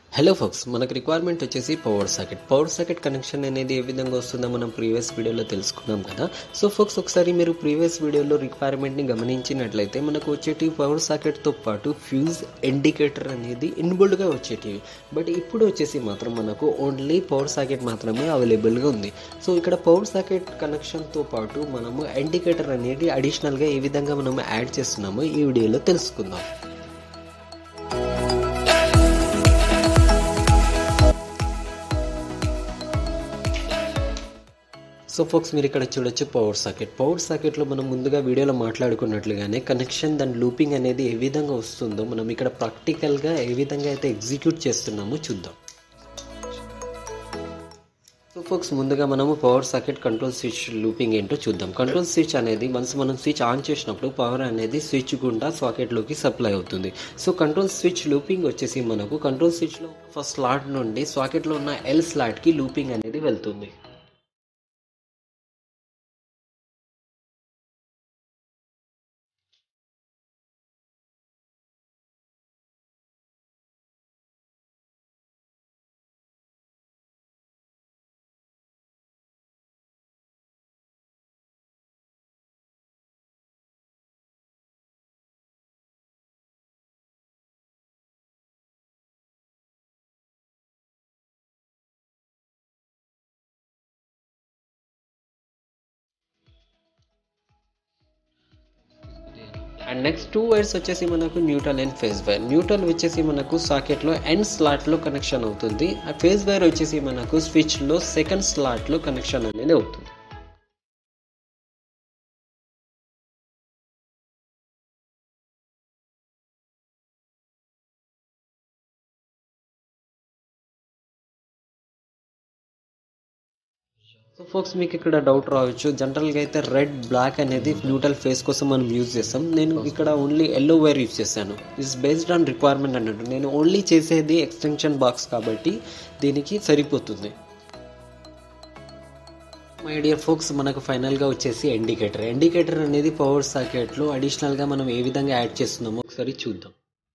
hello folks మనకు requirement వచ్చేసి power socket power socket connection అనేది ఏ విధంగా వస్తుందో మనం ప్రీవియస్ వీడియోలో తెలుసుకున్నాం కదా సో ఫోక్స్ ఒకసారి మీరు ప్రీవియస్ వీడియోలో రిక్వైర్మెంట్ని గమనించినట్లయితే మనకు వచ్చేటివి పవర్ సాకెట్తో పాటు ఫ్యూజ్ ఇండికేటర్ అనేది ఇన్బుల్డ్గా వచ్చేటివి బట్ ఇప్పుడు వచ్చేసి మాత్రం మనకు ఓన్లీ పవర్ సాకెట్ మాత్రమే అవైలబుల్గా ఉంది సో ఇక్కడ పవర్ సాకెట్ కనెక్షన్తో పాటు మనము ఇండికేటర్ అనేది అడిషనల్గా ఏ విధంగా మనం యాడ్ చేస్తున్నామో ఈ వీడియోలో తెలుసుకుందాం సో ఫోక్స్ మీరు ఇక్కడ చూడొచ్చు పవర్ సాకెట్ పవర్ సాకెట్లో మనం ముందుగా వీడియోలో మాట్లాడుకున్నట్లుగానే కనెక్షన్ దాని లూపింగ్ అనేది ఏ విధంగా వస్తుందో మనం ఇక్కడ ప్రాక్టికల్గా ఏ విధంగా అయితే ఎగ్జిక్యూట్ చేస్తున్నామో చూద్దాం సో ఫోక్స్ ముందుగా మనము power socket control switch looping ఏంటో చూద్దాం కంట్రోల్ స్విచ్ అనేది వన్స్ మనం స్విచ్ ఆన్ చేసినప్పుడు పవర్ అనేది స్విచ్ గుండా సాకెట్లోకి సప్లై అవుతుంది సో కంట్రోల్ స్విచ్ లూపింగ్ వచ్చేసి మనకు కంట్రోల్ స్విచ్లో ఫస్ట్ స్లాట్ నుండి సాకెట్లో ఉన్న ఎల్ స్లాట్కి లూపింగ్ అనేది వెళ్తుంది అండ్ నెక్స్ట్ టూ వైర్స్ వచ్చేసి మనకు neutral and phase wire neutral వచ్చేసి మనకు సాకెట్లో ఎండ్ స్లాట్లో కనెక్షన్ అవుతుంది ఆ ఫేజ్ వైర్ వచ్చేసి మనకు స్విచ్లో సెకండ్ స్లాట్లో కనెక్షన్ అనేది అవుతుంది సో ఫోక్స్ మీకు ఇక్కడ డౌట్ రావచ్చు జనరల్గా అయితే రెడ్ బ్లాక్ అనేది న్యూట్రల్ ఫేస్ కోసం మనం యూజ్ చేస్తాం నేను ఇక్కడ ఓన్లీ ఎల్లో వైర్ యూజ్ చేశాను ఇట్స్ బేస్డ్ ఆన్ రిక్వైర్మెంట్ అన్నట్టు నేను ఓన్లీ చేసేది ఎక్స్టెన్షన్ బాక్స్ కాబట్టి దీనికి సరిపోతుంది మై డియర్ ఫోక్స్ మనకు ఫైనల్గా వచ్చేసి ఇండికేటర్ ఇండికేటర్ అనేది పవర్ సాకెట్లో అడిషనల్గా మనం ఏ విధంగా యాడ్ చేస్తున్నామో ఒకసారి చూద్దాం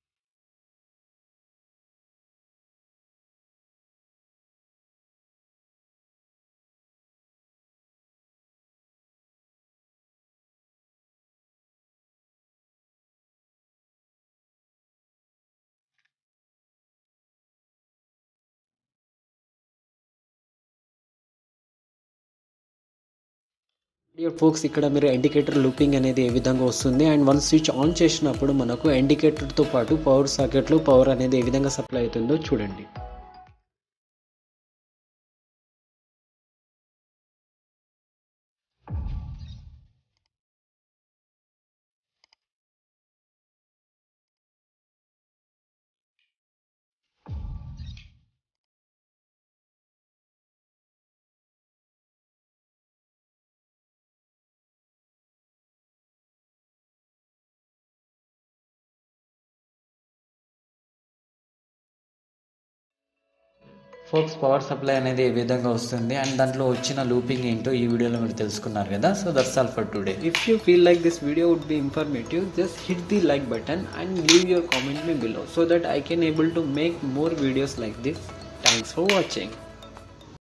డియర్ ఫోక్స్ ఇక్కడ మీరు ఇండికేటర్ లూపింగ్ అనేది ఏ విధంగా వస్తుంది అండ్ వన్ స్విచ్ ఆన్ చేసినప్పుడు మనకు ఇండికేటర్తో పాటు పవర్ సాకెట్లో పవర్ అనేది ఏ విధంగా సప్లై అవుతుందో చూడండి ఫోక్స్ పవర్ సప్లై అనేది ఏ విధంగా వస్తుంది అండ్ దాంట్లో వచ్చిన లూపింగ్ ఏంటో ఈ వీడియోలో మీరు తెలుసుకున్నారు కదా so that's all for today if you feel like this video would be informative just hit the like button and leave your comment మీ below so that I can able to make more videos like this thanks for watching